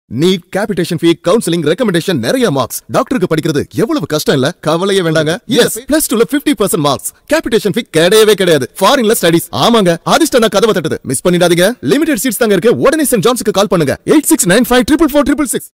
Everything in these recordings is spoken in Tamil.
NEET capitation fee counselling recommendation நிறைய மார்க்ஸ் டாக்டருக்கு படிக்கிறது எவ்வளவு கஷ்டம் இல்ல கவலையே வேண்டாங்க எஸ் பிளஸ் டூல 50% பர்சன்ட் மார்க்ஸ் கேபிடேஷன் ஃபீ கிடையவே கிடையாது ஃபாரின்ல ஸ்டடிஸ் ஆமாங்க அதிர்ஷ்டம் நான் கதவை தட்டுது மிஸ் பண்ணிடாதீங்க லிமிடெட் சீட்ஸ் தாங்க இருக்கு உடனே சென்ட் ஜான்ஸுக்கு கால் பண்ணுங்க eight six nine five triple four triple six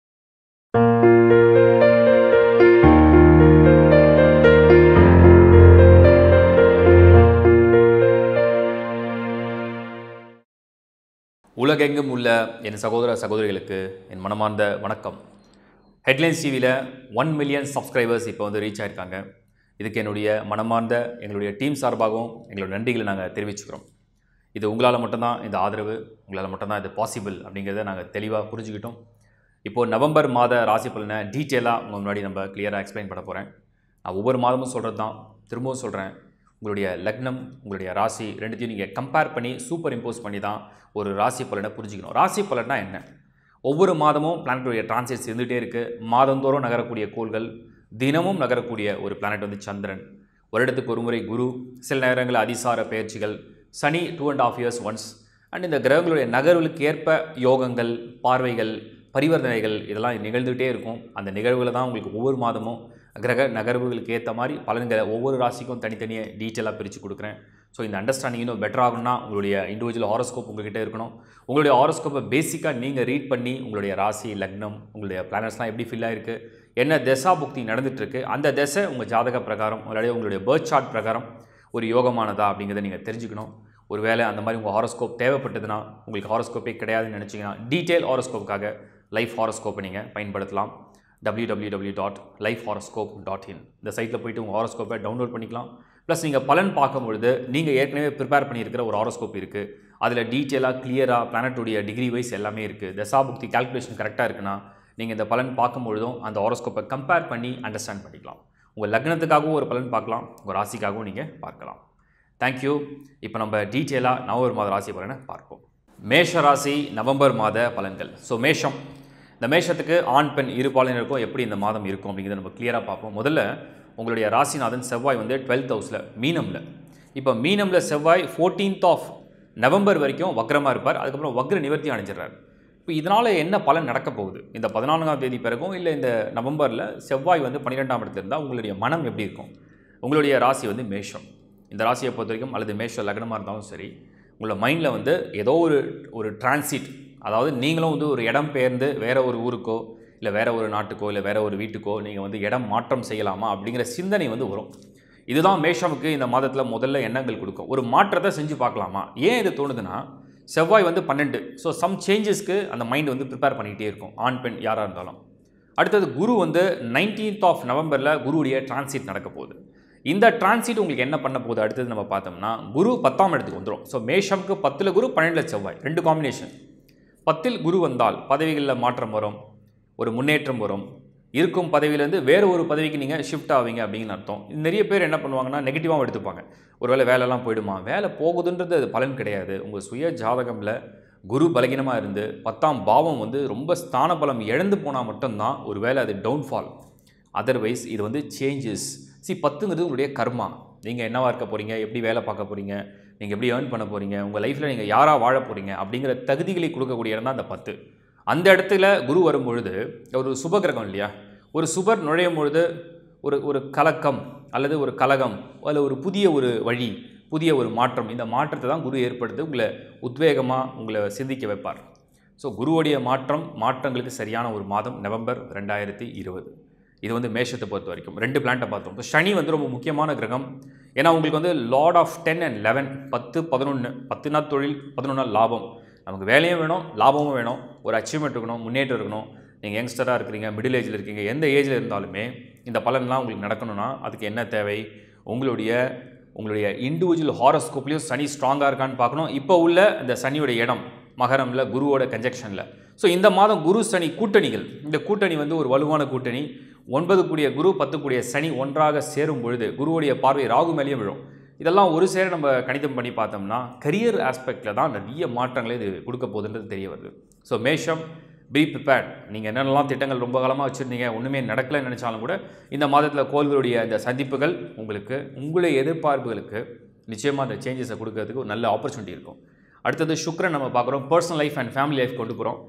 உலகெங்கும் உள்ள என் சகோதர சகோதரிகளுக்கு என் மனமார்ந்த வணக்கம் ஹெட்லைன்ஸ் டிவியில் ஒன் மில்லியன் சப்ஸ்கிரைபர்ஸ் இப்போ வந்து ரீச் ஆயிருக்காங்க இதுக்கு என்னுடைய மனமார்ந்த எங்களுடைய டீம் சார்பாகவும் எங்களோட நன்றிகளை நாங்கள் தெரிவிச்சுக்கிறோம் இது உங்களால் மட்டும்தான் இந்த ஆதரவு உங்களால் மட்டும்தான் இது பாசிபிள் அப்படிங்கிறத நாங்கள் தெளிவாக புரிஞ்சுக்கிட்டோம் இப்போது நவம்பர் மாத ராசி பலனை டீட்டெயிலாக உங்கள் முன்னாடி நம்ம கிளியராக எக்ஸ்பிளைன் பண்ண போகிறேன் நான் ஒவ்வொரு மாதமும் சொல்கிறது தான் திரும்பவும் சொல்கிறேன் உங்களுடைய லக்னம் உங்களுடைய ராசி ரெண்டுத்தையும் நீங்கள் கம்பேர் பண்ணி சூப்பர் இம்போஸ் பண்ணி தான் ஒரு ராசி பலனை புரிஞ்சுக்கணும் ராசி பலன்னா என்ன ஒவ்வொரு மாதமும் பிளானட்டுடைய டிரான்சிட்ஸ் இருந்துகிட்டே இருக்குது மாதந்தோறும் நகரக்கூடிய கோள்கள் தினமும் நகரக்கூடிய ஒரு பிளானட் வந்து சந்திரன் வருடத்துக்கு ஒரு முறை குரு சில நேரங்களில் அதிசார பயிற்சிகள் சனி two and half years once and இந்த கிரகங்களுடைய நகர்வுகளுக்கு ஏற்ப யோகங்கள் பார்வைகள் பரிவர்த்தனைகள் இதெல்லாம் நிகழ்ந்துகிட்டே இருக்கும் அந்த நிகழ்வுகளை தான் உங்களுக்கு ஒவ்வொரு மாதமும் கிரக நகர்வுகளுக்கு ஏற்ற மாதிரி பலன்களை ஒவ்வொரு ராசிக்கும் தனித்தனியாக டீட்டெயிலாக பிரித்து கொடுக்குறேன் ஸோ இந்த அண்டர்ஸ்டாண்டிங் இன்னும் பெட்டர் ஆகணும்னா உங்களுடைய இண்டிவிஜுவல் ஹாரோஸ்கோப் உங்ககிட்ட இருக்கணும் உங்களுடைய ஹாரோஸ்கோப்பை பேசிக்காக நீங்கள் ரீட் பண்ணி உங்களுடைய ராசி லக்னம் உங்களுடைய பிளானட்ஸ்லாம் எப்படி ஃபில் ஆயிருக்கு என்ன தசா புக்தி நடந்துகிட்ருக்கு அந்த தசை உங்கள் ஜாதக பிரகாரம் உங்களுடைய உங்களுடைய பேர்த் சார்ட் பிரகாரம் ஒரு யோகமானதா அப்படிங்கிறத நீங்கள் தெரிஞ்சுக்கணும் ஒருவேளை அந்த மாதிரி உங்கள் ஹாரோஸ்கோப் தேவைப்பட்டதுன்னா உங்களுக்கு ஹாரோஸ்கோப்பே கிடையாதுன்னு நினச்சிங்கன்னா டீட்டெயில் ஹாரோஸ்கோப்புக்காக லைஃப் ஹாரோஸ்கோப்பை நீங்கள் பயன்படுத்தலாம் www.lifehoroscope.in dot life horoscope dot in இந்த சைட்டில் போயிட்டு உங்கள் ஹாரோஸ்கோப்பை டவுன்லோட் பண்ணிக்கலாம் ப்ளஸ் நீங்கள் பலன் பார்க்கும்பொழுது நீங்கள் ஏற்கனவே ப்ரிப்பேர் பண்ணியிருக்கிற ஒரு ஹாரோஸ்கோப் இருக்குது அதில் டீட்டெயிலாக கிளியராக பிளானட்டுடைய டிகிரி வைஸ் எல்லாமே இருக்குது தசாபுக்தி கால்குலேஷன் கரெக்டாக இருக்குன்னா நீங்கள் இந்த பலன் பார்க்கும்பொழுதும் அந்த ஹாரோஸ்கோப்பை கம்பேர் பண்ணி அண்டர்ஸ்டாண்ட் பண்ணிக்கலாம் உங்கள் லக்னத்துக்காகவும் ஒரு பலன் பார்க்கலாம் உங்கள் ராசிக்காகவும் நீங்கள் பார்க்கலாம் தேங்க்யூ இப்போ நம்ம டீட்டெயிலாக நவம்பர் மாத ராசி பலனை பார்ப்போம் மேஷ ராசி நவம்பர் மாத பலன்கள் ஸோ மேஷம் இந்த மேஷத்துக்கு ஆண் பெண் இரு பாலினருக்கும் எப்படி இந்த மாதம் இருக்கும் அப்படிங்கிறத நம்ம கிளியராக பார்ப்போம் முதல்ல உங்களுடைய ராசிநாதன் செவ்வாய் வந்து டுவெல்த் ஹவுஸில் மீனமில் இப்போ மீனமில் செவ்வாய் ஃபோர்டீன்த் ஆஃப் நவம்பர் வரைக்கும் வக்ரமாக இருப்பார் அதுக்கப்புறம் வக்ர நிவர்த்தி அடைஞ்சிடுறாரு இப்போ இதனால் என்ன பலன் நடக்க போகுது இந்த பதினான்காம் தேதி பிறகும் இல்லை இந்த நவம்பரில் செவ்வாய் வந்து பன்னிரெண்டாம் இடத்துல இருந்தால் உங்களுடைய மனம் எப்படி இருக்கும் உங்களுடைய ராசி வந்து மேஷம் இந்த ராசியை பொறுத்த வரைக்கும் அல்லது மேஷ லக்னமாக இருந்தாலும் சரி உங்களோட மைண்டில் வந்து ஏதோ ஒரு ஒரு டிரான்சிட் அதாவது நீங்களும் வந்து ஒரு இடம் பெயர்ந்து வேறு ஒரு ஊருக்கோ இல்லை வேறு ஒரு நாட்டுக்கோ இல்லை வேறு ஒரு வீட்டுக்கோ நீங்கள் வந்து இடம் மாற்றம் செய்யலாமா அப்படிங்கிற சிந்தனை வந்து வரும் இதுதான் மேஷமுக்கு இந்த மாதத்தில் முதல்ல எண்ணங்கள் கொடுக்கும் ஒரு மாற்றத்தை செஞ்சு பார்க்கலாமா ஏன் இது தோணுதுன்னா செவ்வாய் வந்து பன்னெண்டு ஸோ சம் சேஞ்சஸ்க்கு அந்த மைண்ட் வந்து ப்ரிப்பேர் பண்ணிக்கிட்டே இருக்கும் ஆண் பெண் யாராக இருந்தாலும் அடுத்தது குரு வந்து நைன்டீன்த் ஆஃப் நவம்பரில் குருவுடைய டிரான்சிட் நடக்க போகுது இந்த டிரான்சிட் உங்களுக்கு என்ன பண்ண போகுது அடுத்தது நம்ம பார்த்தோம்னா குரு பத்தாம் இடத்துக்கு வந்துடும் ஸோ மேஷம்க்கு பத்தில் குரு பன்னெண்டில் செவ்வாய் ரெண்டு காம்பினேஷன் பத்தில் குரு வந்தால் பதவிகளில் மாற்றம் வரும் ஒரு முன்னேற்றம் வரும் இருக்கும் பதவியிலேருந்து வேறு ஒரு பதவிக்கு நீங்கள் ஷிஃப்ட் ஆவீங்க அப்படின்னு அர்த்தம் நிறைய பேர் என்ன பண்ணுவாங்கன்னா நெகட்டிவாகவும் எடுத்துப்பாங்க ஒருவேளை வேலைலாம் போயிடுமா வேலை போகுதுன்றது அது பலன் கிடையாது உங்கள் சுய ஜாதகமில் குரு பலகீனமாக இருந்து பத்தாம் பாவம் வந்து ரொம்ப ஸ்தான பலம் இழந்து போனால் மட்டும்தான் ஒரு வேளை அது டவுன்ஃபால் அதர்வைஸ் இது வந்து சேஞ்சஸ் சி பத்துங்கிறது உங்களுடைய கர்மா நீங்கள் என்னவா இருக்க போகிறீங்க எப்படி வேலை பார்க்க போகிறீங்க நீங்கள் எப்படி ஏர்ன் பண்ண போகிறீங்க உங்கள் லைஃப்பில் நீங்கள் யாராக வாழ போகிறீங்க அப்படிங்கிற தகுதிகளை கொடுக்கக்கூடிய இடம் தான் அந்த பத்து அந்த இடத்துல குரு வரும் பொழுது ஒரு சுபகிரகம் இல்லையா ஒரு சுபர் நுழையும் பொழுது ஒரு ஒரு கலக்கம் அல்லது ஒரு கலகம் அல்லது ஒரு புதிய ஒரு வழி புதிய ஒரு மாற்றம் இந்த மாற்றத்தை தான் குரு ஏற்படுத்தி உங்களை உத்வேகமாக உங்களை சிந்திக்க வைப்பார் ஸோ குருவுடைய மாற்றம் மாற்றங்களுக்கு சரியான ஒரு மாதம் நவம்பர் ரெண்டாயிரத்தி இருபது இது வந்து மேஷத்தை பொறுத்த வரைக்கும் ரெண்டு பிளான்ட்டை பார்த்தோம் இப்போ சனி வந்து ரொம்ப முக்கியமான கிரகம் ஏன்னா உங்களுக்கு வந்து lord of ten and eleven பத்து பதினொன்று பத்து நாள் தொழில் பதினொன்று நாள் லாபம் நமக்கு வேலையும் வேணும் லாபமும் வேணும் ஒரு அச்சீவ்மெண்ட் இருக்கணும் முன்னேற்றம் இருக்கணும் நீங்கள் யங்ஸ்டராக இருக்கிறீங்க மிடில் ஏஜில் இருக்கீங்க எந்த ஏஜில் இருந்தாலுமே இந்த பலன்லாம் உங்களுக்கு நடக்கணும்னா அதுக்கு என்ன தேவை உங்களுடைய உங்களுடைய இண்டிவிஜுவல் ஹாரோஸ்கோப்லேயும் சனி ஸ்ட்ராங்காக இருக்கான்னு பார்க்கணும் இப்போ உள்ள இந்த சனியோட இடம் மகரமில் குருவோட கன்ஜெக்ஷனில் ஸோ இந்த மாதம் குரு சனி கூட்டணிகள் இந்த கூட்டணி வந்து ஒரு வலுவான கூட்டணி ஒன்பது கூடிய குரு பத்து கூடிய சனி ஒன்றாக சேரும் பொழுது குருவுடைய பார்வை ராகு மேலேயும் விழும் இதெல்லாம் ஒரு சேர நம்ம கணிதம் பண்ணி பார்த்தோம்னா கரியர் ஆஸ்பெக்டில் தான் நிறைய மாற்றங்களை இது கொடுக்க போகுதுன்றது தெரிய வருது ஸோ மேஷம் பி ப்ரிப்பேர்ட் நீங்கள் என்னென்னலாம் திட்டங்கள் ரொம்ப காலமாக வச்சுருந்தீங்க ஒன்றுமே நடக்கலைன்னு நினச்சாலும் கூட இந்த மாதத்தில் கோள்களுடைய இந்த சந்திப்புகள் உங்களுக்கு உங்களுடைய எதிர்பார்ப்புகளுக்கு நிச்சயமாக அந்த சேஞ்சஸை கொடுக்கறதுக்கு ஒரு நல்ல ஆப்பர்ச்சுனிட்டி இருக்கும் அடுத்தது சுக்ரன் நம்ம பார்க்குறோம் personal life and family life கொண்டு போகிறோம்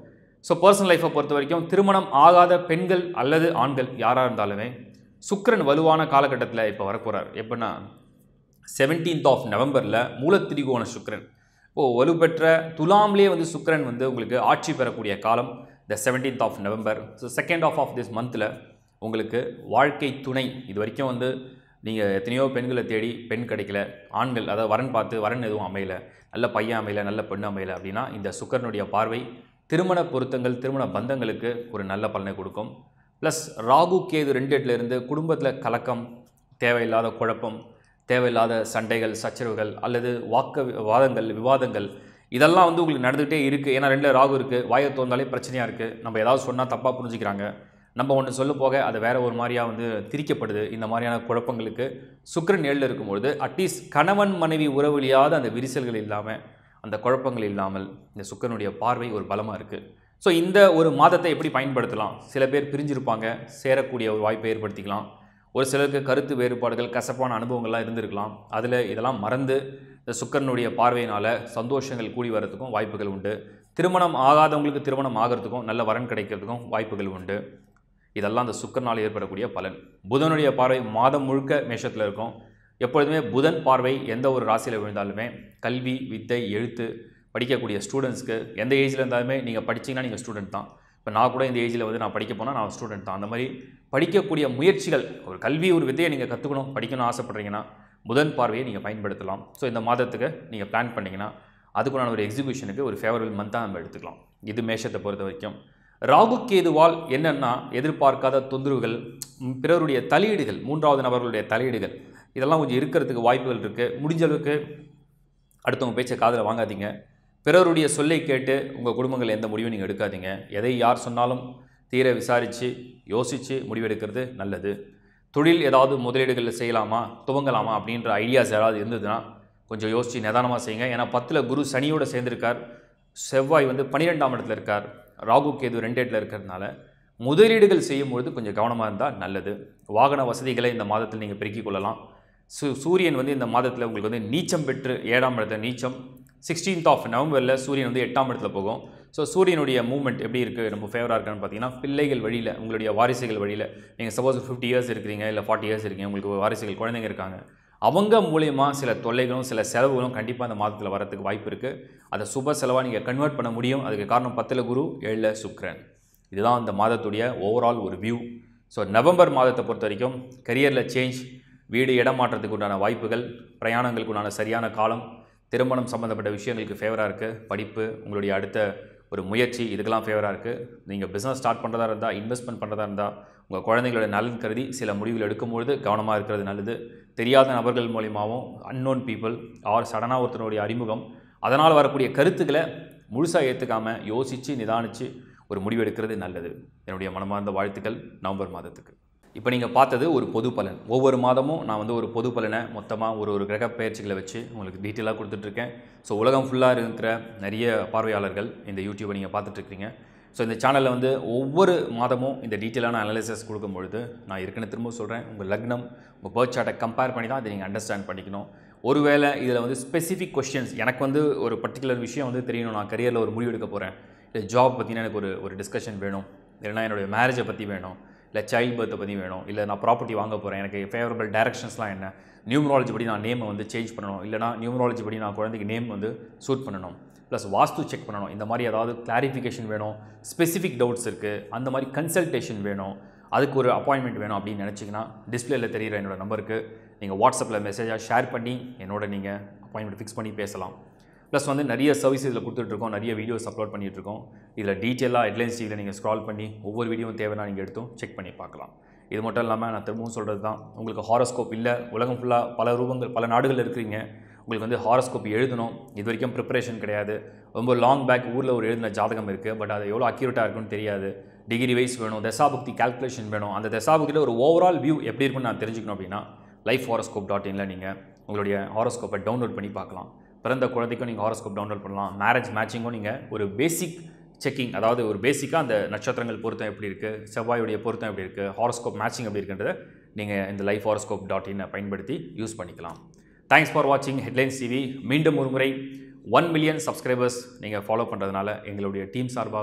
ஸோ பர்சனல் லைஃப்பை பொறுத்த வரைக்கும் திருமணம் ஆகாத பெண்கள் அல்லது ஆண்கள் யாராக இருந்தாலுமே சுக்கிரன் வலுவான காலகட்டத்தில் இப்போ வரப்போகிறார் எப்படின்னா செவன்டீன்த் ஆஃப் நவம்பரில் மூலத்திரிகோண சுக்கிரன் இப்போது வலுப்பெற்ற துலாம்லேயே வந்து சுக்கிரன் வந்து உங்களுக்கு ஆட்சி பெறக்கூடிய காலம் the seventeenth of November so second of of this மந்தில் உங்களுக்கு வாழ்க்கை துணை இது வரைக்கும் வந்து நீங்கள் எத்தனையோ பெண்களை தேடி பெண் கிடைக்கல ஆண்கள் அதாவது வரன் பார்த்து வரன் எதுவும் அமையல நல்ல பையன் அமையல நல்ல பெண் அமையல அப்படின்னா இந்த சுக்கரனுடைய பார்வை திருமண பொருத்தங்கள் திருமண பந்தங்களுக்கு ஒரு நல்ல பலனை கொடுக்கும் ப்ளஸ் ராகு கேது ரெண்டு எட்டுல இருந்து குடும்பத்தில் கலக்கம் தேவையில்லாத குழப்பம் தேவையில்லாத சண்டைகள் சச்சரவுகள் அல்லது வாக்க வாதங்கள் விவாதங்கள் இதெல்லாம் வந்து உங்களுக்கு நடந்துகிட்டே இருக்குது ஏன்னா ரெண்டில் ராகு இருக்குது வாயை தோந்தாலே பிரச்சனையாக இருக்குது நம்ம ஏதாவது சொன்னால் தப்பாக புரிஞ்சுக்கிறாங்க நம்ம ஒன்று சொல்ல போக அது வேற ஒரு மாதிரியாக வந்து திரிக்கப்படுது இந்த மாதிரியான குழப்பங்களுக்கு சுக்கிரன் ஏழில் இருக்கும்பொழுது அட்லீஸ்ட் கணவன் மனைவி உறவிலியாத அந்த விரிசல்கள் இல்லாமல் அந்த குழப்பங்கள் இல்லாமல் இந்த சுக்கிரனுடைய பார்வை ஒரு பலமாக இருக்குது ஸோ இந்த ஒரு மாதத்தை எப்படி பயன்படுத்தலாம் சில பேர் பிரிஞ்சிருப்பாங்க சேரக்கூடிய ஒரு வாய்ப்பை ஏற்படுத்திக்கலாம் ஒரு சிலருக்கு கருத்து வேறுபாடுகள் கசப்பான அனுபவங்கள்லாம் இருந்திருக்கலாம் அதில் இதெல்லாம் மறந்து இந்த சுக்கரனுடைய பார்வையினால் சந்தோஷங்கள் கூடி வரதுக்கும் வாய்ப்புகள் உண்டு திருமணம் ஆகாதவங்களுக்கு திருமணம் ஆகிறதுக்கும் நல்ல வரன் கிடைக்கிறதுக்கும் வாய்ப்புகள் உண்டு இதெல்லாம் அந்த சுக்கரனால் ஏற்படக்கூடிய பலன் புதனுடைய பார்வை மாதம் முழுக்க மேஷத்தில் இருக்கும் எப்பொழுதுமே புதன் பார்வை எந்த ஒரு ராசியில் விழுந்தாலுமே கல்வி வித்தை எழுத்து படிக்கக்கூடிய ஸ்டூடெண்ட்ஸ்க்கு எந்த ஏஜில் இருந்தாலுமே நீங்கள் படிச்சீங்கன்னா நீங்கள் ஸ்டூடெண்ட் தான் இப்போ நான் கூட இந்த ஏஜில் வந்து நான் படிக்க போனால் நான் ஸ்டூடெண்ட் தான் அந்த மாதிரி படிக்கக்கூடிய முயற்சிகள் ஒரு கல்வி ஒரு வித்தையை நீங்கள் கற்றுக்கணும் படிக்கணும்னு ஆசைப்பட்றீங்கன்னா புதன் பார்வையை நீங்கள் பயன்படுத்தலாம் ஸோ இந்த மாதத்துக்கு நீங்கள் பிளான் பண்ணிங்கன்னா அதுக்குண்டான ஒரு எக்ஸிபிஷனுக்கு ஒரு ஃபேவரபிள் மந்தாக நம்ம எடுத்துக்கலாம் இது மேஷத்தை பொறுத்த வரைக்கும் ராகு கேதுவால் என்னென்னா எதிர்பார்க்காத தொந்தரவுகள் ம், பிறருடைய தலையீடுகள் மூன்றாவது நபர்களுடைய தலையீடுகள் இதெல்லாம் கொஞ்சம் இருக்கிறதுக்கு வாய்ப்புகள் இருக்குது முடிஞ்ச அளவுக்கு அடுத்தவங்க பேச்சை காதில் வாங்காதீங்க பிறருடைய சொல்லை கேட்டு உங்கள் குடும்பங்கள் எந்த முடிவும் நீங்கள் எடுக்காதீங்க எதை யார் சொன்னாலும் தீர விசாரித்து யோசித்து முடிவெடுக்கிறது நல்லது தொழில் ஏதாவது முதலீடுகளில் செய்யலாமா துவங்கலாமா அப்படின்ற ஐடியாஸ் யாராவது இருந்ததுன்னா கொஞ்சம் யோசித்து நிதானமாக செய்யுங்க ஏன்னா பத்தில் குரு சனியோட சேர்ந்திருக்கார் செவ்வாய் வந்து பன்னிரெண்டாம் இடத்துல இருக்கார் ராகு கேது ரெண்டு இடத்துல இருக்கிறதுனால முதலீடுகள் செய்யும்பொழுது கொஞ்சம் கவனமாக இருந்தால் நல்லது வாகன வசதிகளை இந்த மாதத்தில் நீங்கள் பெருக்கிக் கொள்ளலாம் சு சூரியன் வந்து இந்த மாதத்தில் உங்களுக்கு வந்து நீச்சம் பெற்று ஏழாம் இடத்துல நீச்சம் சிக்ஸ்டீன்த் ஆஃப் நவம்பரில் சூரியன் வந்து எட்டாம் இடத்துல போகும் ஸோ சூரியனுடைய மூவ்மெண்ட் எப்படி இருக்குது நம்ம ஃபேவராக இருக்கான்னு பார்த்தீங்கன்னா பிள்ளைகள் வழியில் உங்களுடைய வாரிசுகள் வழியில் நீங்கள் சப்போஸ் ஃபிஃப்டி இயர்ஸ் இருக்கிறீங்க இல்லை ஃபார்ட்டி இயர்ஸ் இருக்கீங்க உங்களுக்கு வாரிசுகள் குழந்தைங்க இருக்காங்க அவங்க மூலயமா சில தொல்லைகளும் சில செலவுகளும் கண்டிப்பாக அந்த மாதத்தில் வரதுக்கு வாய்ப்பு இருக்குது அதை சுப செலவாக நீங்கள் கன்வெர்ட் பண்ண முடியும் அதுக்கு காரணம் பத்தில் குரு ஏழில் சுக்கிரன் இதுதான் அந்த மாதத்துடைய ஓவரால் ஒரு வியூ ஸோ நவம்பர் மாதத்தை பொறுத்த வரைக்கும் கரியரில் சேஞ்ச் வீடு இடம் மாற்றத்துக்கு உண்டான வாய்ப்புகள் பிரயாணங்களுக்கு உண்டான சரியான காலம் திருமணம் சம்மந்தப்பட்ட விஷயங்களுக்கு ஃபேவராக இருக்குது படிப்பு உங்களுடைய அடுத்த ஒரு முயற்சி இதுக்கெல்லாம் ஃபேவராக இருக்குது நீங்கள் பிஸ்னஸ் ஸ்டார்ட் பண்ணுறதா இருந்தால் இன்வெஸ்ட்மெண்ட் பண்ணுறதா இருந்தால் உங்கள் குழந்தைங்களோட நலன் கருதி சில முடிவுகள் எடுக்கும்பொழுது கவனமாக இருக்கிறது நல்லது தெரியாத நபர்கள் மூலியமாகவும் அன்னோன் பீப்புள் ஆர் சடனாக ஒருத்தருடைய அறிமுகம் அதனால் வரக்கூடிய கருத்துக்களை முழுசாக ஏற்றுக்காமல் யோசித்து நிதானித்து ஒரு முடிவு எடுக்கிறது நல்லது என்னுடைய மனமார்ந்த வாழ்த்துக்கள் நவம்பர் மாதத்துக்கு இப்போ நீங்கள் பார்த்தது ஒரு பொது பலன் ஒவ்வொரு மாதமும் நான் வந்து ஒரு பொது பலனை மொத்தமாக ஒரு ஒரு கிரக பயிற்சிகளை வச்சு உங்களுக்கு டீட்டெயிலாக கொடுத்துட்ருக்கேன் ஸோ உலகம் ஃபுல்லாக இருக்கிற நிறைய பார்வையாளர்கள் இந்த யூடியூப்பை நீங்கள் பார்த்துட்ருக்கீங்க ஸோ இந்த சேனலில் வந்து ஒவ்வொரு மாதமும் இந்த டீட்டெயிலான அனாலிசிஸ் கொடுக்கும் பொழுது நான் ஏற்கனவே திரும்ப சொல்கிறேன் உங்கள் லக்னம் உங்கள் பேர்த் சார்ட்டை கம்பேர் பண்ணி தான் அதை நீங்கள் அண்டர்ஸ்டாண்ட் பண்ணிக்கணும் ஒருவேளை இதில் வந்து ஸ்பெசிஃபிக் கொஸ்டின்ஸ் எனக்கு வந்து ஒரு பர்டிகுலர் விஷயம் வந்து தெரியணும் நான் கரியரில் ஒரு முடிவு எடுக்க போகிறேன் இல்லை ஜாப் பற்றின எனக்கு ஒரு ஒரு டிஸ்கஷன் வேணும் இல்லைனா என்னுடைய மேரேஜை பற்றி வேணும் இல்லை சைல்ட் பர்த்தை பற்றி வேணும் இல்லை நான் ப்ராப்பர்ட்டி வாங்க போகிறேன் எனக்கு ஃபேவரபிள் டைரக்ஷன்ஸ்லாம் என்ன நியூமராலஜி படி நான் நேமை வந்து சேஞ்ச் பண்ணணும் இல்லைனா நியூமராலஜி படி நான் குழந்தைக்கு நேம் வந்து சூட் பண்ணணும் ப்ளஸ் வாஸ்து செக் பண்ணணும் இந்த மாதிரி ஏதாவது கிளாரிஃபிகேஷன் வேணும் ஸ்பெசிஃபிக் டவுட்ஸ் இருக்குது அந்த மாதிரி கன்சல்டேஷன் வேணும் அதுக்கு ஒரு அப்பாயின்மெண்ட் வேணும் அப்படின்னு நினச்சிங்கன்னா டிஸ்பிளேல தெரிகிற என்னோட நம்பருக்கு நீங்கள் வாட்ஸ்அப்பில் மெசேஜாக ஷேர் பண்ணி என்னோட நீங்கள் அப்பாயின்மெண்ட் ஃபிக்ஸ் பண்ணி பேசலாம் ப்ளஸ் வந்து நிறைய சர்வீஸ் இதில் கொடுத்துட்ருக்கோம் நிறைய வீடியோஸ் அப்லோட் பண்ணிகிட்ருக்கோம் இதில் டீட்டெயிலாக ஹெட்லைன்ஸ் டிவியில் நீங்கள் ஸ்க்ரால் பண்ணி ஒவ்வொரு வீடியோவும் தேவைன்னா நீங்கள் எடுத்தும் செக் பண்ணி பார்க்கலாம் இது மட்டும் இல்லாமல் நான் திரும்பவும் சொல்கிறது தான் உங்களுக்கு ஹாரோஸ்கோப் இல்லை உலகம் ஃபுல்லாக பல ரூபங்கள் பல நாடுகளில் இருக்கிறீங்க உங்களுக்கு வந்து ஹாரோஸ்கோப் எழுதணும் இது வரைக்கும் ப்ரிப்பரேஷன் கிடையாது ரொம்ப லாங் பேக் ஊரில் ஒரு எழுதின ஜாதகம் இருக்குது பட் அது எவ்வளோ அக்யூரேட்டாக இருக்குன்னு தெரியாது டிகிரி வைஸ் வேணும் தசாபுக்தி கால்குலேஷன் வேணும் அந்த தசாபுக்தியில் ஒரு ஓவரால் வியூ எப்படி இருக்குன்னு நான் தெரிஞ்சுக்கணும் அப்படின்னா லைஃப் ஹாரோஸ்கோப் டாட் இனில் நீங்கள் உங்களுடைய ஹாரோஸ்கோப்பை டவுன்லோட் பண்ணி பார்க்கலாம் பிறந்த குழந்தைக்கும் நீங்கள் ஹாரோஸ்கோப் டவுன்லோட் பண்ணலாம் மேரேஜ் மேட்சிங்கும் நீங்கள் ஒரு பேசிக் செக்கிங் அதாவது ஒரு பேசிக்காக அந்த நட்சத்திரங்கள் பொருத்தம் எப்படி இருக்குது செவ்வாயுடைய பொருத்தம் எப்படி இருக்குது ஹாரோஸ்கோப் மேட்சிங் எப்படி இருக்குன்றதை நீங்கள் இந்த லைஃப் ஹாரோஸ்கோப் டாட் இனை பயன்படுத்தி யூஸ் பண்ணிக்கலாம் தேங்க்ஸ் ஃபார் வாட்சிங் ஹெட்லைன்ஸ் டிவி மீண்டும் ஒரு முறை ஒன் மில்லியன் சப்ஸ்கிரைபர்ஸ் நீங்கள் ஃபாலோ பண்ணுறதுனால எங்களுடைய டீம் சார்பாகவும்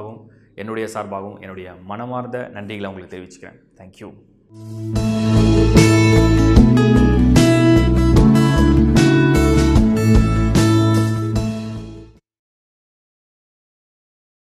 என்னுடைய சார்பாகவும் என்னுடைய மனமார்ந்த நன்றிகளை உங்களுக்கு தெரிவிச்சுக்கிறேன் தேங்க்யூ